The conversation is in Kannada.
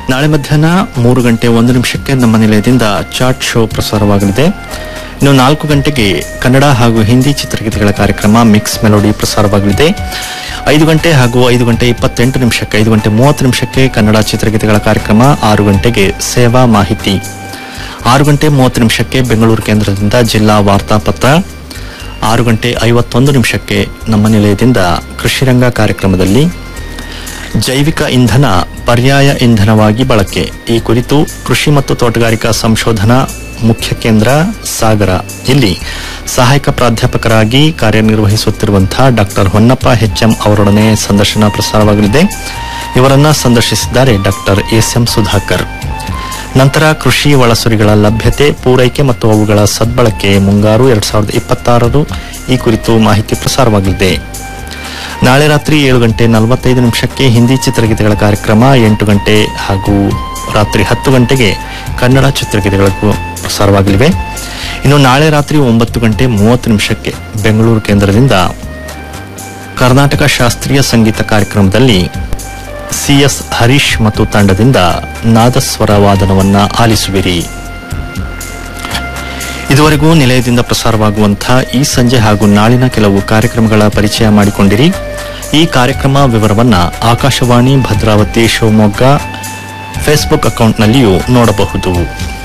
ನಾಳೆ ಮಧ್ಯಾಹ್ನ ಮೂರು ಗಂಟೆ ಒಂದು ನಿಮಿಷಕ್ಕೆ ನಮ್ಮ ನಿಲಯದಿಂದ ಚಾಟ್ ಶೋ ಪ್ರಸಾರವಾಗಲಿದೆ ಇನ್ನು ನಾಲ್ಕು ಗಂಟೆಗೆ ಕನ್ನಡ ಹಾಗೂ ಹಿಂದಿ ಚಿತ್ರಗೀತೆಗಳ ಕಾರ್ಯಕ್ರಮ ಮಿಕ್ಸ್ ಮೆಲೋಡಿ ಪ್ರಸಾರವಾಗಲಿದೆ ಐದು ಗಂಟೆ ಹಾಗೂ ಐದು ಗಂಟೆ ಇಪ್ಪತ್ತೆಂಟು ನಿಮಿಷಕ್ಕೆ ಐದು ಗಂಟೆ ಮೂವತ್ತು ನಿಮಿಷಕ್ಕೆ ಕನ್ನಡ ಚಿತ್ರಗೀತೆಗಳ ಕಾರ್ಯಕ್ರಮ ಆರು ಗಂಟೆಗೆ ಸೇವಾ ಮಾಹಿತಿ ಆರು ಗಂಟೆ ಮೂವತ್ತು ನಿಮಿಷಕ್ಕೆ ಬೆಂಗಳೂರು ಕೇಂದ್ರದಿಂದ ಜಿಲ್ಲಾ ವಾರ್ತಾಪತ್ರ ಆರು ಗಂಟೆ ಐವತ್ತೊಂದು ನಿಮಿಷಕ್ಕೆ ನಮ್ಮ ನಿಲಯದಿಂದ ಕೃಷಿರಂಗ ಕಾರ್ಯಕ್ರಮದಲ್ಲಿ ಜೈವಿಕ ಇಂಧನ ಪರ್ಯಾಯ ಇಂಧನವಾಗಿ ಬಳಕೆ ಈ ಕುರಿತು ಕೃಷಿ ಮತ್ತು ತೋಟಗಾರಿಕಾ ಸಂಶೋಧನಾ ಮುಖ್ಯ ಕೇಂದ್ರ ಸಾಗರ ಇಲ್ಲಿ ಸಹಾಯಕ ಪ್ರಾಧ್ಯಾಪಕರಾಗಿ ಕಾರ್ಯನಿರ್ವಹಿಸುತ್ತಿರುವಂತಹ ಡಾಕ್ಟರ್ ಹೊನ್ನಪ್ಪ ಎಚ್ಎಂ ಅವರೊಡನೆ ಸಂದರ್ಶನ ಪ್ರಸಾರವಾಗಲಿದೆ ಇವರನ್ನ ಸಂದರ್ಶಿಸಿದ್ದಾರೆ ಡಾಕ್ಟರ್ ಎಸ್ ಎಂ ಸುಧಾಕರ್ ನಂತರ ಕೃಷಿ ಒಳಸುರಿಗಳ ಲಭ್ಯತೆ ಪೂರೈಕೆ ಮತ್ತು ಅವುಗಳ ಸದ್ಬಳಕೆ ಮುಂಗಾರು ಎರಡ್ ಸಾವಿರದ ಇಪ್ಪತ್ತಾರರು ಈ ಕುರಿತು ಮಾಹಿತಿ ಪ್ರಸಾರವಾಗಲಿದೆ ನಾಳೆ ರಾತ್ರಿ ಏಳು ಗಂಟೆ ನಲವತ್ತೈದು ನಿಮಿಷಕ್ಕೆ ಹಿಂದಿ ಚಿತ್ರಗೀತೆಗಳ ಕಾರ್ಯಕ್ರಮ ಎಂಟು ಗಂಟೆ ಹಾಗೂ ರಾತ್ರಿ ಹತ್ತು ಗಂಟೆಗೆ ಕನ್ನಡ ಚಿತ್ರಗೀತೆಗಳು ಪ್ರಸಾರವಾಗಲಿವೆ ಇನ್ನು ನಾಳೆ ರಾತ್ರಿ ಒಂಬತ್ತು ಗಂಟೆ ಮೂವತ್ತು ನಿಮಿಷಕ್ಕೆ ಬೆಂಗಳೂರು ಕೇಂದ್ರದಿಂದ ಕರ್ನಾಟಕ ಶಾಸ್ತ್ರೀಯ ಸಂಗೀತ ಕಾರ್ಯಕ್ರಮದಲ್ಲಿ ಸಿಎಸ್ ಹರೀಶ್ ಮತ್ತು ತಂಡದಿಂದ ನಾದಸ್ವರ ವಾದನವನ್ನ ಆಲಿಸುವಿರಿ ಇದುವರೆಗೂ ನಿಲಯದಿಂದ ಪ್ರಸಾರವಾಗುವಂತಹ ಈ ಸಂಜೆ ಹಾಗೂ ನಾಳಿನ ಕೆಲವು ಕಾರ್ಯಕ್ರಮಗಳ ಪರಿಚಯ ಮಾಡಿಕೊಂಡಿರಿ ಈ ಕಾರ್ಯಕ್ರಮ ವಿವರವನ್ನ ಆಕಾಶವಾಣಿ ಭದ್ರಾವತಿ ಶಿವಮೊಗ್ಗ ಫೇಸ್ಬುಕ್ ಅಕೌಂಟ್ನಲ್ಲಿಯೂ ನೋಡಬಹುದು